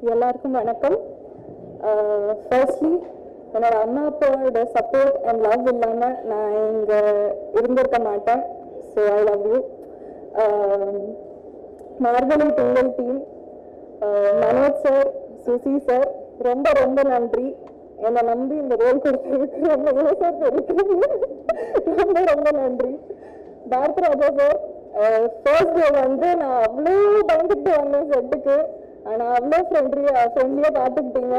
எல்லாருக்கும் வணக்கம் ஃபர்ஸ்ட்லி என்னோட அம்மா அப்பாவோட சப்போர்ட் அண்ட் லவ் இல்லாமல் நான் இங்கே இருந்திருக்க மாட்டேன் so I love you Margazhi Thingal team Manoj sir Suchi sir ரொம்ப ரொம்ப நன்றி என்னை நம்பி இந்த ரோல் கொடுத்ததுக்கு ரொம்ப சார் தெரிவிக்கிறீங்க ரொம்ப ரொம்ப நன்றி Bharath Raja sir first day வந்து நான் அவ்வளோ பயந்துட்டு வந்தேன் செட்டுக்கு ஆனா அவ்வளோ ஃப்ரெண்ட்லியா ஃப்ரெண்ட்லியா பார்த்துக்கிட்டீங்க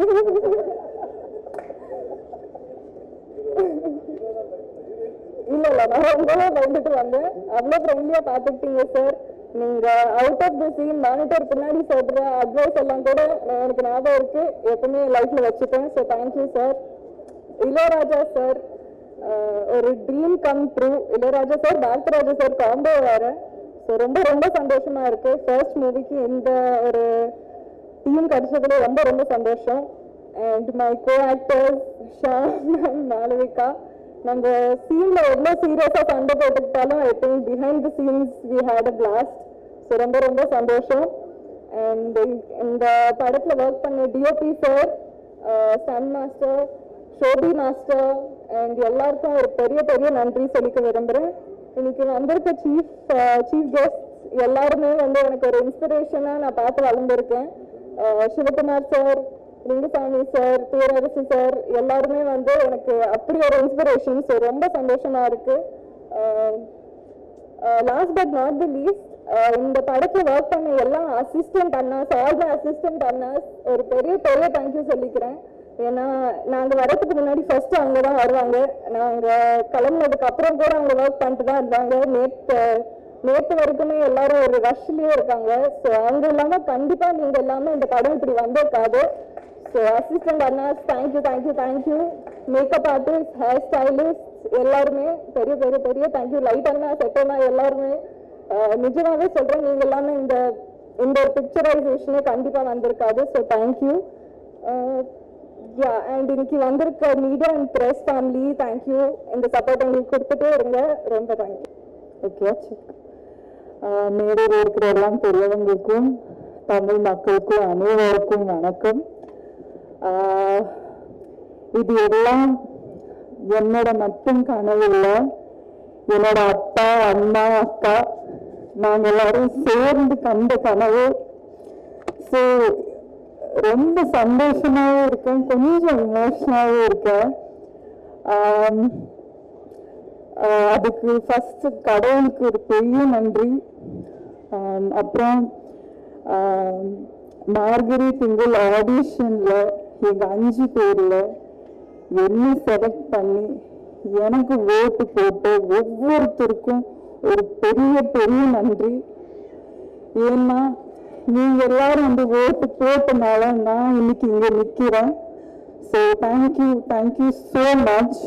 இல்ல இல்ல நான் ரொம்பவே பயந்துட்டு வந்தேன் அவ்வளோ ஃப்ரெண்ட்லியா பார்த்துக்கிட்டீங்க சார் நீங்க out of the scene monitor பின்னாடி சொல்ற அட்வைஸ் எல்லாம் கூட நான் எனக்கு ஞாபகம் இருக்கு எப்பவுமே லைஃப்ல வச்சுப்பேன் so thank you sir Ilaiyaraaja sir ஒரு dream come true Ilaiyaraaja sir Bharathiraja sir combo வேற ஸோ ரொம்ப ரொம்ப சந்தோஷமா இருக்கு ஃபர்ஸ்ட் மூவிக்கு இந்த ஒரு டீம் கிடைச்சதுல ரொம்ப ரொம்ப சந்தோஷம் and my co actors Shaam and Malavika நாங்க சீன்ல எவ்வளோ சீரியஸா சண்டை போட்டுக்கிட்டாலும் I think behind the scenes we had a blast so ரொம்ப ரொம்ப சந்தோஷம் அண்ட் இந்த படத்துல ஒர்க் பண்ண DOP sir Sun master Shobi master and எல்லாருக்கும் ஒரு பெரிய பெரிய நன்றி சொல்லிக்க விரும்புறேன் இன்னைக்கு வந்திருக்க சீஃப் சீஃப் கெஸ்ட் எல்லாருமே வந்து எனக்கு ஒரு இன்ஸ்பிரேஷனா நான் பார்த்து வளர்ந்துருக்கேன் அஹ் Sivakumar sir Lingusamy sir Perarasu sir எல்லாருமே வந்து எனக்கு அப்படி ஒரு இன்ஸ்பிரேஷன் ஸோ ரொம்ப சந்தோஷமா இருக்கு last but not the least இந்த படத்துல ஒர்க் பண்ண எல்லா அசிஸ்டன்ட் அண்ணாஸ் ஆல் த அசிஸ்டன்ட் அண்ணாஸ் ஒரு பெரிய பெரிய தேங்க்யூ சொல்லிக்கிறேன் ஏன்னா நாங்க வரதுக்கு முன்னாடி ஃபர்ஸ்ட் அவங்க தான் வருவாங்க நாங்க கிளம்புனதுக்கு அப்புறம் கூட அவங்க ஒர்க் பண்ணிட்டு தான் இருந்தாங்க நேற்று நேற்று வரைக்குமே எல்லாரும் ஒரு ரஷ்லயே இருக்காங்க ஸோ அவங்க இல்லாம கண்டிப்பா நீங்க எல்லாமே இந்த படம் இப்படி வந்திருக்காது ஸோ அசிஸ்டன்ட் அண்ணாஸ் thank you thank you thank you makeup artist hair stylist எல்லாருமே பெரிய பெரிய பெரிய தேங்க்யூ லைட் அண்ணா செட் அண்ணா எல்லாருமே அஹ் நிஜமாவே சொல்றேன் நீங்க எல்லாமே இந்த இந்த பிக்சரைசேஷனே கண்டிப்பா வந்திருக்காது ஸோ தேங்க்யூ யா அண்ட் இன்னைக்கு வந்திருக்க media and press family thank you இந்த சப்போர்ட் எங்களுக்கு கொடுத்துட்டே இருங்க ரொம்ப தேங்க்யூ ஓகே மேடையில் இருக்கிற எல்லாம் பெரியவங்களுக்கும் தமிழ் மக்களுக்கும் அனைவருக்கும் வணக்கம் ஆஹ் இது எல்லாம் என்னோட மட்டும் கனவு இல்லை என்னோட அப்பா அம்மா அக்கா நாங்க எல்லாரும் சேர்ந்து கண்ட கனவு ஸோ ரொம்ப சந்தோஷமாவும் இருக்கேன் கொஞ்சம் இமோஷனாகவும் இருக்கேன் ஆம், ஆஹ் அதுக்கு ஃபர்ஸ்ட் கடவுளுக்கு ஒரு பெரிய நன்றி ஆம், அப்புறம் ஆம், மார்கரி திங்கள் ஆடிஷன்ல எங்க அஞ்சு பேர்ல என்ன செலக்ட் பண்ணி எனக்கு ஓட்டு போட்டு ஒவ்வொருத்தருக்கும் ஒரு பெரிய பெரிய நன்றி ஏன்னா நீங்க எல்லாரும் வந்து ஓட்டு போட்டனால நான் இன்னைக்கு இங்க நிக்கிறேன் so thank you thank you so much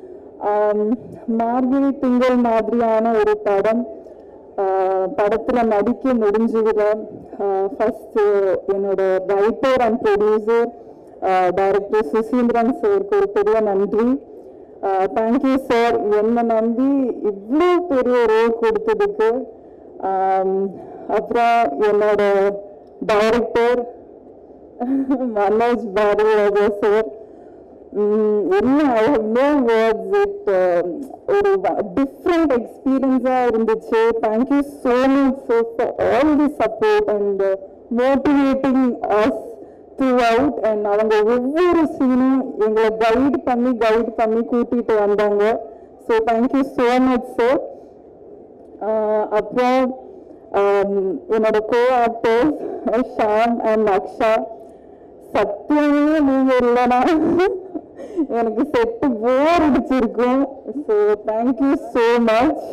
Margazhi Thingal மாதிரியான ஒரு படம் ஆஹ் படத்துல நடிக்க முடிஞ்சதுல ஃபர்ஸ்ட் என்னோட writer and producer director Suseenthiran சாருக்கு ஒரு பெரிய நன்றி தேங்க்யூ சார் என்னை நம்பி இவ்வளோ பெரிய ரோல் கொடுத்ததுக்கு ஆம், அப்புறம் என்னோட டைரக்டர் மனோஜ் பாரதிராஜா சார் என்ன I have no words it ஒரு டிஃப்ரெண்ட் எக்ஸ்பீரியன்ஸாக இருந்துச்சு thank you so much for all the support and motivating us throughout and அவங்க ஒவ்வொரு சீனும் எங்களை கைட் பண்ணி கைட் பண்ணி கூட்டிட்டு வந்தாங்க so thank you so much sir அப்புறம் ஆம், என்னோட co actors Shaam and Aksha சத்தியமே நீங்க இல்லைனா எனக்கு செட்டு போர் அடிச்சிருக்கும் ஸோ தேங்க்யூ ஸோ மச்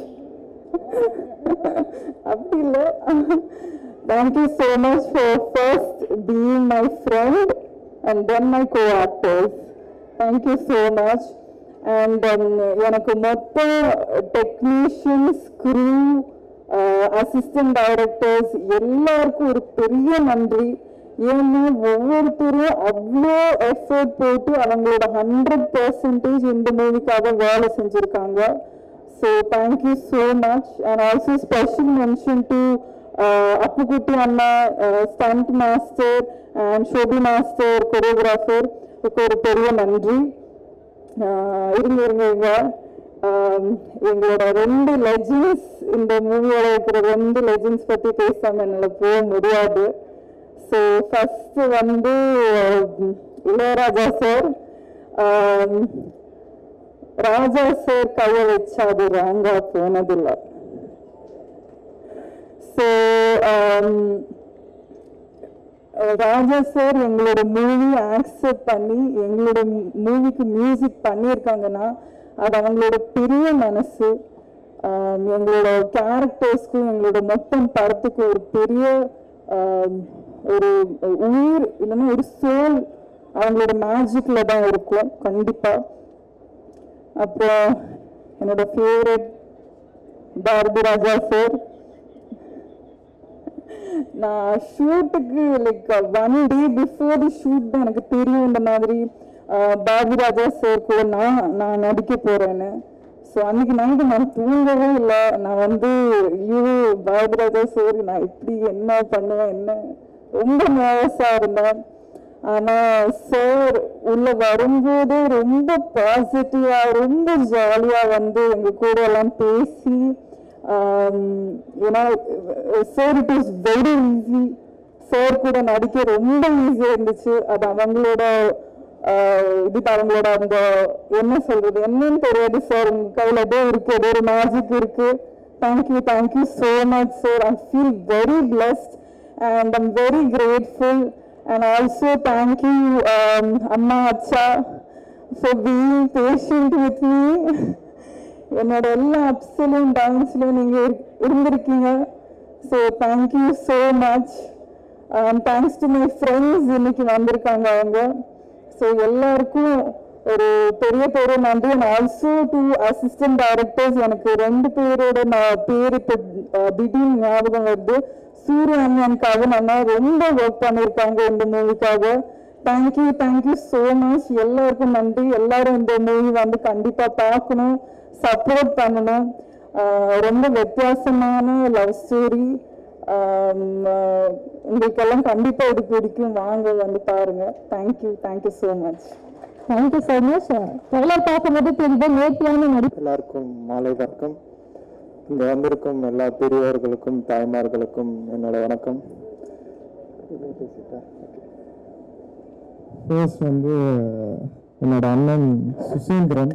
அப்படி இல்லை thank you so much for first being my friend and then my co actors thank you so much and எனக்கு மொத்த டெக்னீஷியன்ஸ் க்ரூ அசிஸ்டன்ட் டைரக்டர்ஸ் எல்லாருக்கும் ஒரு பெரிய நன்றி ஏன்னா ஒவ்வொருத்தரும் அவ்வளோ எஃபர்ட் போட்டு அவங்களோட ஹண்ட்ரட் பர்சன்டேஜ் இந்த மூவிக்காக வேலை செஞ்சுருக்காங்க so thank you so much and also special mention to Appukutty அண்ணா stunt master and Shobi master choreographer ஒரு பெரிய நன்றி ஆஹ் இருங்க இருங்க இருங்க ஆம், எங்களோட ரெண்டு லெஜண்ட்ஸ் இந்த மூவியோட இருக்கிற ரெண்டு லெஜண்ட்ஸ் பத்தி பேசாம என்னால போக முடியாது ஸோ ஃபர்ஸ்ட் வந்து um, Ilaiyaraaja sir Raja sir கையை வச்சு அது ராங்கா போனதில்லை ஸோ ராஜா சார் எங்களோட மூவி ஆக்செப்ட் பண்ணி எங்களோட மூவிக்கு மியூசிக் பண்ணியிருக்காங்கன்னா அது அவங்களோட பெரிய மனசு ஆம், எங்களோட கேரக்டர்ஸ்க்கும் எங்களோட மொத்தம் படத்துக்கும் ஒரு பெரிய ஆம், ஒரு உயிர் இல்லைன்னா ஒரு சோல் அவங்களோட மேஜிக்ல தான் இருக்கும் கண்டிப்பா அப்புறம் என்னோட ஃபேவரட் பாரதி ராஜா சார் நான் ஷூட்டுக்கு like one day before the shoot தான் எனக்கு தெரியும் இந்த மாதிரி ஆஹ், பாரதி ராஜா சார் கூட நான் நான் நடிக்க போறேன்னு ஸோ அன்னைக்கு நைட்டு நான் தூங்கவே இல்லை நான் வந்து ஐயோ பாரதி ராஜா சார் நான் எப்படி என்ன பண்ணுவேன் என்ன ரொம்ப நர்வஸா இருந்தேன் ஆனா சார் உள்ள வரும்போது ரொம்ப பாசிட்டிவா ரொம்ப ஜாலியா வந்து எங்க கூட எல்லாம் பேசி ஏன்னா sir it is very easy sir கூட நடிக்க ரொம்ப ஈஸியா இருந்துச்சு அது அவங்களோட ஆஹ் இது அவங்களோட அந்த என்ன சொல்றது என்னன்னு தெரியாது சார் உங்க கையில ஏதோ இருக்கு ஏதோ ஒரு மேஜிக் இருக்கு thank you thank you so much sir I feel very blessed and I'm very grateful. And also thank you, um, Amma Acha, for being patient with me. என்னோட எல்லா அப்ஸ்லையும் டவுன்ஸ்லையும் நீங்க இரு- இருந்திருக்கீங்க so thank you so much thanks to my friends இன்னைக்கு வந்திருக்காங்க அவங்க so எல்லாருக்கும் ஒரு பெரிய பெரிய நன்றி and also to assistant directors எனக்கு ரெண்டு பேரோட நான் பேர் இப்போ அஹ், திடீர்னு ஞாபகம் வருது சூரிய அண்ணனுக்காக நல்லா ரொம்ப ஒர்க் பண்ணியிருக்காங்க இந்த மூவிக்காக தேங்க்யூ தேங்க்யூ ஸோ மச் எல்லாருக்கும் நன்றி எல்லாரும் இந்த மூவி வந்து கண்டிப்பாக பார்க்கணும் சப்போர்ட் பண்ணணும் ஆஹ் ரொம்ப வித்தியாசமான லவ் ஸ்டோரி உங்களுக்கெல்லாம் கண்டிப்பாக இது பிடிக்கும் வாங்க வந்து பாருங்க thank you thank you so much thank you so much trailer பார்க்கும்போது தெரியுது நேர்த்தியான நடி எல்லாருக்கும் மாலை வணக்கம் இங்க வந்திருக்கும் எல்லா பெரியவர்களுக்கும் தாய்மார்களுக்கும் என்னோட வணக்கம் ஃபர்ஸ்ட் வந்து என்னோட அண்ணன் சுசீந்திரன்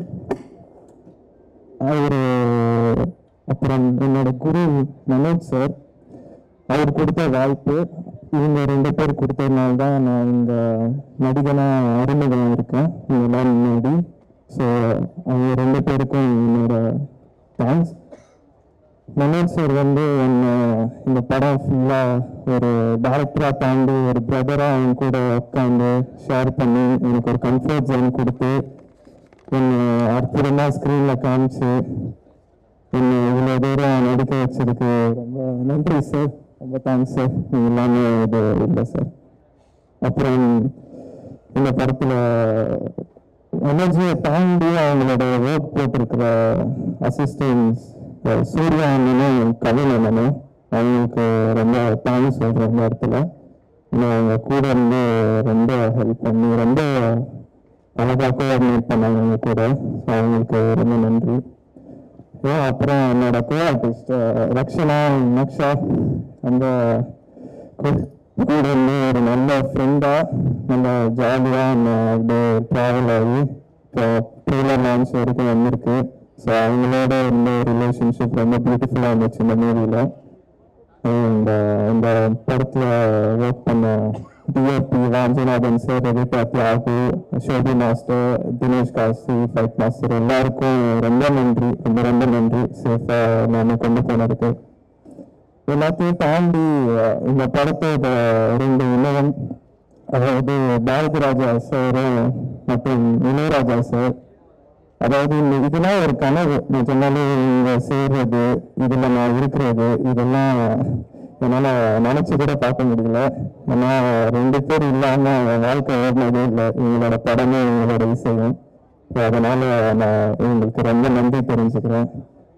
அவர் அப்புறம் என்னோட குரு மனோஜ் சார் அவர் கொடுத்த வாய்ப்பு இவங்க ரெண்டு பேர் கொடுத்ததுனால தான் நான் இந்த நடிகனா அறிமுகம் இருக்கேன் இவங்கெல்லாம் முன்னாடி ஸோ அவங்க ரெண்டு பேருக்கும் என்னோட தேங்க்ஸ் மனோஜ் சார் வந்து என்னை இந்த படம் ஃபுல்லாக ஒரு டேரக்டராக தாண்டி ஒரு பிரதராக அவங்க கூட உட்காந்து ஷேர் பண்ணி எனக்கு ஒரு கம்ஃபர்ட் ஜோன் கொடுத்து என்னை அற்புதமாக ஸ்க்ரீனில் காமிச்சு என்னை இவ்வளோ தூரம் நடிக்க வச்சதுக்கு ரொம்ப நன்றி சார் ரொம்ப தேங்க்ஸ் சார் நீங்கள் எல்லாமே இது இல்லை சார் அப்புறம் இந்த படத்தில் எனர்ஜியை தாண்டி அவங்களோட ஒர்க் போட்டிருக்கிற அசிஸ்டன்ஸ் சூர்யா அண்ணனும் கவின் அண்ணனும் அவங்களுக்கு ரொம்ப தேங்க்ஸ் சொல்கிறேன் இந்த இடத்துல ஏன்னா அவங்க கூட இருந்து ரொம்ப ஹெல்ப் பண்ணி ரொம்ப அழகாக கோஆர்டினேட் பண்ணாங்க அவங்க கூட ஸோ அவங்களுக்கு ரொம்ப நன்றி ஏன் அப்புறம் என்னோட கோ ஆர்டிஸ்ட் ரக்ஷனா நக்ஷா ரொம்ப கூட- கூட இருந்து ஒரு நல்ல ஃப்ரெண்டா நல்ல ஜாலியா அப்படியே ட்ராவல் ஆகி இப்போ ட்ரெய்லர் லான்ச் வரைக்கும் வந்திருக்கு ஸோ அவங்களோட இருந்த ரிலேஷன்ஷிப் ரொம்ப பியூட்டிஃபுல்லாக இருந்துச்சு இந்த மூவியில் இந்த இந்த படத்தில் ஒர்க் பண்ண DOP Rajanathan sir Ravitha Thiyagu Shobi master Dinesh Kasi fight master எல்லாருக்கும் ரொம்ப நன்றி ரொம்ப ரொம்ப நன்றி சேஃபாக நான் கொண்டு போனதுக்கு எல்லாத்தையும் தாண்டி அஹ், இந்த படத்தோட ரெண்டு உணவம் அதாவது பாரதி ராஜா சாரும் மற்றும் இளையராஜா சார் அதாவது இந்த இதெல்லாம் ஒரு கனவு நிஜமாலே இங்க சேர்றது இதுல நான் இருக்கிறது இதெல்லாம் என்னால நினைச்சு கூட பார்க்க முடியல ஏன்னா ரெண்டு பேர் இல்லாம என் வாழ்க்கை ஓடினதே இல்லை இவங்களோட படமும் இவங்களோட இசையும் So அதனால நான் இவங்களுக்கு ரொம்ப நன்றி தெரிஞ்சுக்கிறேன் அண்ட்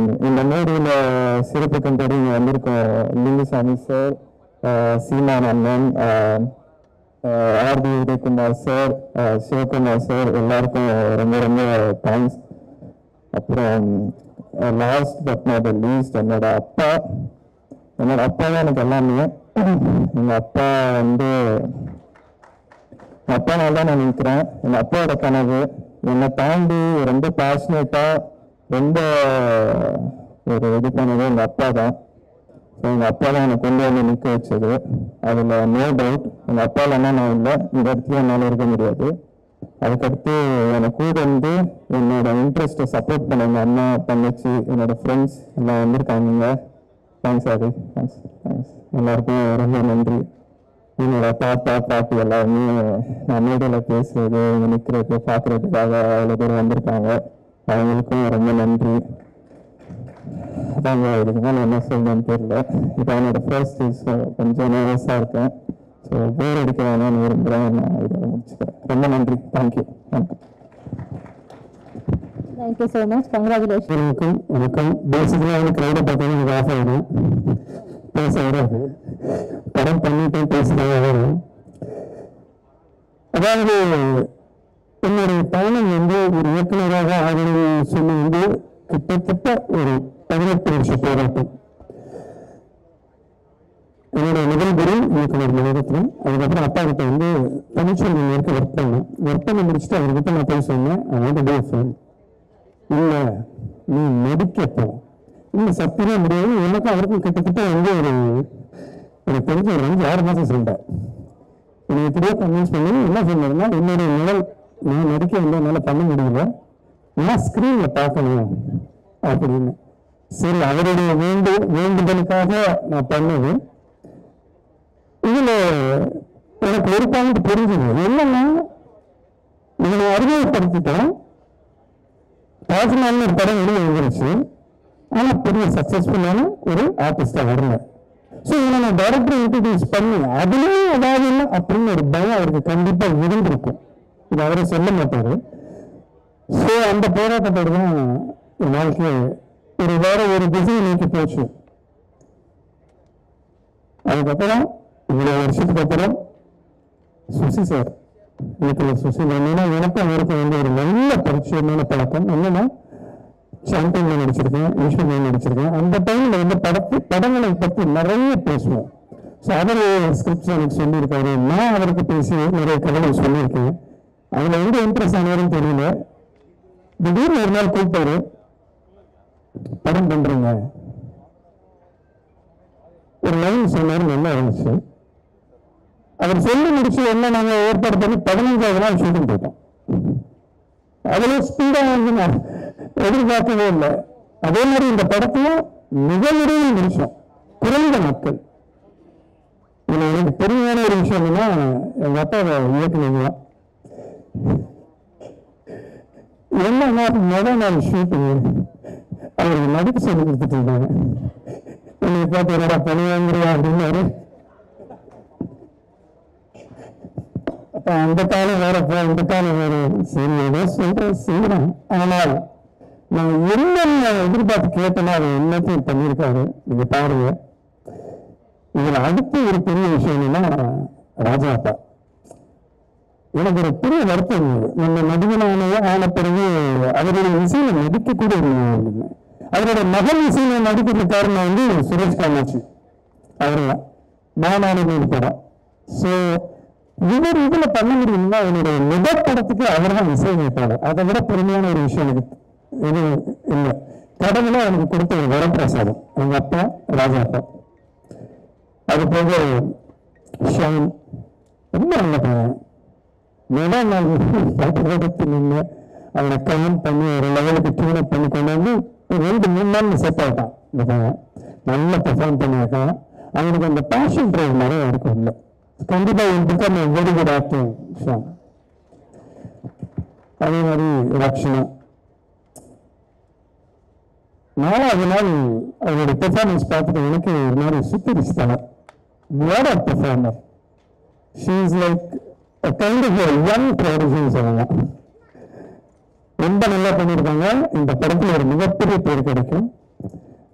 இந்த மூவியில் சிறப்பு கண்டடி இங்கே வந்திருக்கோம் லிங்குசாமி சார் சீமான் அண்ணன் RP Udhayakumar sir Sivakumar sir எல்லாருக்கும் ரொம்ப ரொம்ப தேங்க்ஸ் அப்புறம் லாஸ்ட் பட் நாட் லீஸ்ட் என்னோட அப்பா என்னோட அப்பா தான் எனக்கு எல்லாமே எங்கள் அப்பா வந்து என் அப்பானால தான் நான் நிற்கிறேன் எங்கள் அப்பாவோட கனவு என்னை தாண்டி ரொம்ப பேஷனேட்டாக ரொம்ப ஒரு இது பண்ணது எங்கள் அப்பா தான் ஸோ எங்கள் அப்பா தான் என்னை கொண்டு வந்து நிற்க வச்சது அதில் நோ டவுட் எங்கள் அப்பா இல்லைன்னா நான் இல்லை இந்த இடத்துல என்னால் இருக்க முடியாது அதுக்கடுத்து எனக்கு கூட இருந்து என்னோட இன்ட்ரெஸ்ட்டை சப்போர்ட் பண்ண எங்கள் அண்ணா தங்கச்சி என்னோட ஃப்ரெண்ட்ஸ் எல்லாம் வந்திருக்காங்க தேங்க்ஸ் ஆதி தேங்க்ஸ் தேங்க்ஸ் எல்லாருக்கும் ரொம்ப நன்றி என்னோட தாத்தா பாட்டி எல்லாருமே நான் மேடையில் பேசுறது இங்க நிற்கிறது பார்க்கறதுக்காக அவ்வளோ பேர் வந்திருக்காங்க அவங்களுக்கும் ரொம்ப நன்றி அதாங்க இதுக்கு மேலே என்ன சொல்லணும்னு தெரியல இப்போ என்னோட ஃபர்ஸ்ட் ஸோ கொஞ்சம் நர்வஸாக இருக்கேன் ஸோ போர் அடிக்க வேணாம்னு விரும்புகிறேன் நான் இதை முடிச்சுக்கிறேன் ரொம்ப நன்றி தேங்க்யூ வணக்கம் தேங்க்யூ ஸோ மச் கங்க்ராச்சுலேஷன் வணக்கம் வணக்கம் பேசிக்கலாக வந்து க்ரௌடை பார்த்தாலும் எனக்கு ஆஃப் ஆகிடும் பேச வராது படம் பண்ணிட்டு பேசினாங்க வரும் அதாவது என்னுடைய பயணம் வந்து ஒரு இயக்குநராக ஆகணும்னு சொல்லி வந்து கிட்டத்தட்ட ஒரு பதினெட்டு வருஷ போராட்டம் என்னோட முதல் குரு இயக்குனர் மணிரத்னம் அதுக்கப்புறம் அப்பா கிட்ட வந்து தமிழ்ச்செல்வி வரைக்கும் ஒர்க் பண்ணேன் ஒர்க் பண்ணி முடிச்சுட்டு அவர்கிட்ட நான் போய் சொன்னேன் ஐ வாண்ட் டூ ஃபிலிம் இல்ல நீ நடிக்கப்போ இல்ல சத்தியமே முடியாது எனக்கும் அவருக்கும் கிட்டத்தட்ட வந்து ஒரு எனக்கு தெரிஞ்ச ஒரு அஞ்சு ஆறு மாசம் சண்டை என்னை எப்படியோ கன்வின்ஸ் பண்ணி என்ன சொன்னதுன்னா என்னுடைய நிழல் நான் நடிக்க வந்து என்னால் பண்ண முடியல நான் ஸ்க்ரீன்ல பார்க்கணும் அப்படின்னு சரி அவருடைய வேண்டு வேண்டுதலுக்காக நான் பண்ணது இதுல எனக்கு ஒரு பாயிண்ட் புரிஞ்சுது என்னன்னா இவனை அறிமுகப்படுத்திட்டோம் தாஜ்மஹால்னு ஒரு படம் வெளியே வந்துருச்சு ஆனா பெரிய சக்சஸ்ஃபுல்லான ஒரு ஆர்டிஸ்டா வரல ஸோ இவனை நான் டைரக்டர் இன்ட்ரடியூஸ் பண்ணி அதுலயும் ஏதாவது இல்லை அப்படின்னு ஒரு பயம் அவருக்கு கண்டிப்பா இருந்திருக்கும் இது அவரே சொல்ல மாட்டாரு ஸோ அந்த போராட்டத்தோடு தான் என் வாழ்க்கை ஒரு வேற ஒரு திசையை நோக்கி போச்சு அதுக்கப்புறம் இவ்வளவு வருஷத்துக்கு அப்புறம் சுசி சார் எனக்கு சுசி என்னன்னா எனக்கும் அவருக்கும் வந்து ஒரு நல்ல பரிச்சயமான பழக்கம் என்னன்னா சாம்பியன்ல நடிச்சிருக்கேன் ஈஸ்வரன் நடிச்சிருக்கேன் அந்த டைம்ல வந்து படத்து படங்களை பத்தி நிறைய பேசுவோம் ஸோ அவர் ஸ்கிரிப்ட்ஸ் எனக்கு சொல்லியிருக்காரு நான் அவருக்கு பேசி நிறைய கதைகள் சொல்லியிருக்கேன் அதுல எங்க இன்ட்ரெஸ்ட் ஆனவரும் தெரியல திடீர்னு ஒரு நாள் கூப்பிட்டாரு படம் பண்றீங்க ஒரு லைன் சொன்னாரு நல்லா இருந்துச்சு அவர் சொல்லி முடிச்சு என்ன நாங்க ஏற்பாடு பண்ணி பதினஞ்சாவது நாள் ஷூட்டிங் போயிட்டோம் அதுல ஸ்பீடா வந்து நான் எதிர்பார்க்கவே இல்லை அதே மாதிரி இந்த படத்தையும் மிக விரைவில் முடிச்சோம் குறைந்த நாட்கள் இதுல எனக்கு பெருமையான ஒரு விஷயம் என்னன்னா எங்க அப்பா இயக்குனீங்க என்னன்னா முதல் நாள் ஷூட்டிங் அவருக்கு நடிப்பு சொல்லி கொடுத்துட்டு இருந்தாங்க என்னை பார்த்து என்னடா பணி வாங்குறியா அப்படின்னாரு அப்ப அந்த காலம் வேற போ இந்த காலம் வேற சரி ஏதோ சொல்றேன் செய்யறேன் ஆனால் நான் என்னென்ன எதிர்பார்த்து கேட்டனோ அதை எல்லாத்தையும் பண்ணியிருக்காரு நீங்க பாருங்க இதுல அடுத்து ஒரு பெரிய விஷயம் என்னன்னா ராஜா அப்பா எனக்கு ஒரு பெரிய வருத்தம் இருந்தது. நம்ம நடிகனான ஆன பிறகு அவருடைய இசையில நடிக்கக்கூடிய ஒரு இல்லை. அவரோட மகன் இசையில நடிக்கிற காரணம் வந்து சுரேஷ் காமாட்சி அவர்தான் மாநாடு படம் ஸோ இவர் இதுல பண்ண முடியும்னா என்னுடைய முதல் படத்துக்கு அவர் தான் இசையமைப்பாளர் அதை விட பெருமையான ஒரு விஷயம் எனக்கு இது இல்லை கடவுளை எனக்கு கொடுத்த ஒரு வரப்பிரசாதம் எங்க அப்பா ராஜா அப்பா அது போக ஷான் ரொம்ப நல்ல பையன் முதல் நாள் பாட்டு நின்று அவனை கமெண்ட் பண்ணி ஒரு லெவலுக்கு டியூனப் பண்ணி கொண்டு வந்து ஒரு ரெண்டு மூணு நாள் செட் ஆகிட்டான் இந்த பையன் நல்லா பெர்ஃபார்ம் பண்ணியிருக்கான் அவனுக்கு அந்த பேஷன் ட்ரைவ் நிறைய இருக்கும் இல்லை கண்டிப்பா become very good acting Shaan அதே மாதிரி ரக்ஷனா நாலாவது நாள் அவருடைய பெர்ஃபார்மன்ஸ் பார்த்துட்டு எனக்கு ஒரு மாதிரி சுத்தரிச்சு தலை what are performer she is like kind of young production சொல்லலாம் ரொம்ப நல்லா பண்ணியிருக்காங்க இந்த படத்துல ஒரு மிகப்பெரிய பேர் கிடைக்கும்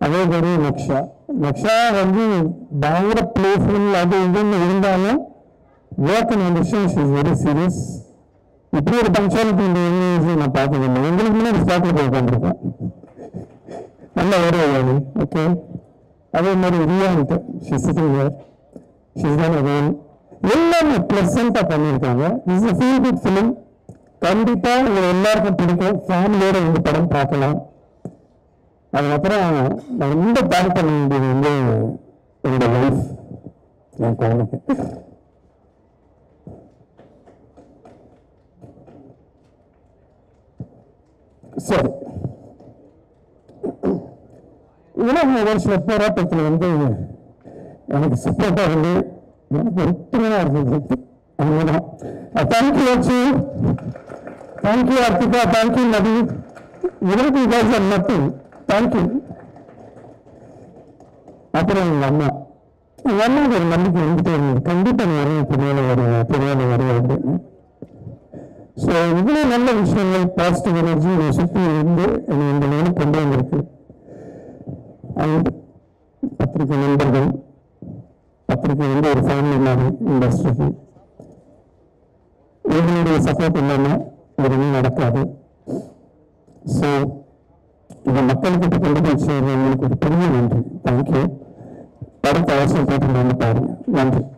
அதே மாதிரி நக்ஷா நக்ஷா வந்து பயங்கர பிளேஃபுல் அது இதுன்னு இருந்தாலும் work and understand she is very serious இப்படி ஒரு பங்க்சுவாலிட்டி இந்த யூனிவர்சிட்டி நான் பார்த்ததில்லை எங்களுக்கு முன்னாடி ஸ்டார்ட்ல போய் உட்காந்துருக்கேன் நல்ல ஒரு ஓகே அதே மாதிரி ரியான்ட் she sitting here she is தான் அகேன் எல்லாமே ப்ளசண்ட்டாக பண்ணியிருக்காங்க is a feel good film கண்டிப்பாக உங்களை எல்லாருக்கும் பிடிக்கும் ஃபேமிலியோட இந்த படம் பார்க்கலாம் அதுக்கப்புறம் நான் ரொம்ப தேங்க் பண்ண வேண்டியது வந்து என்னோட லைஃப் என் குழந்தைக்கு சரி உலக வருஷ போராட்டத்தில் வந்து எனக்கு சப்போர்ட்டாக இருந்து எனக்கு ஒற்றுமையாக இருந்தது அதுதான் தேங்க்யூ வச்சு தேங்க்யூ அர்த்திகா தேங்க்யூ நதி இவருக்கு guys are nothing தேங்க்யூ அப்புறம் எங்கள் அம்மா எங்கள் அம்மாவுக்கு ஒரு நம்பிக்கை வந்துட்டே இருந்தது கண்டிப்பாக நான் வருவேன் பெரியவளை வருவேன் பெரியவளை வருவேன் அப்படின்னு ஸோ இவ்வளோ நல்ல விஷயங்கள் பாசிட்டிவ் எனர்ஜி என்னை சுற்றி இருந்து என்னை இந்த நிலைக்கு கொண்டு வந்திருக்கு அண்ட் பத்திரிகை நண்பர்கள் பத்திரிகை வந்து ஒரு ஃபேமிலி மாதிரி இண்டஸ்ட்ரிக்கு இவங்களுடைய சப்போர்ட் இல்லாமல் எதுவுமே நடக்காது ஸோ இதை மக்கள்கிட்ட கொண்டு போய் சேர்ந்து உங்களுக்கு ஒரு பெரிய நன்றி தேங்க்யூ படத்தை அவசியம் போட்டு வந்து பாருங்க நன்றி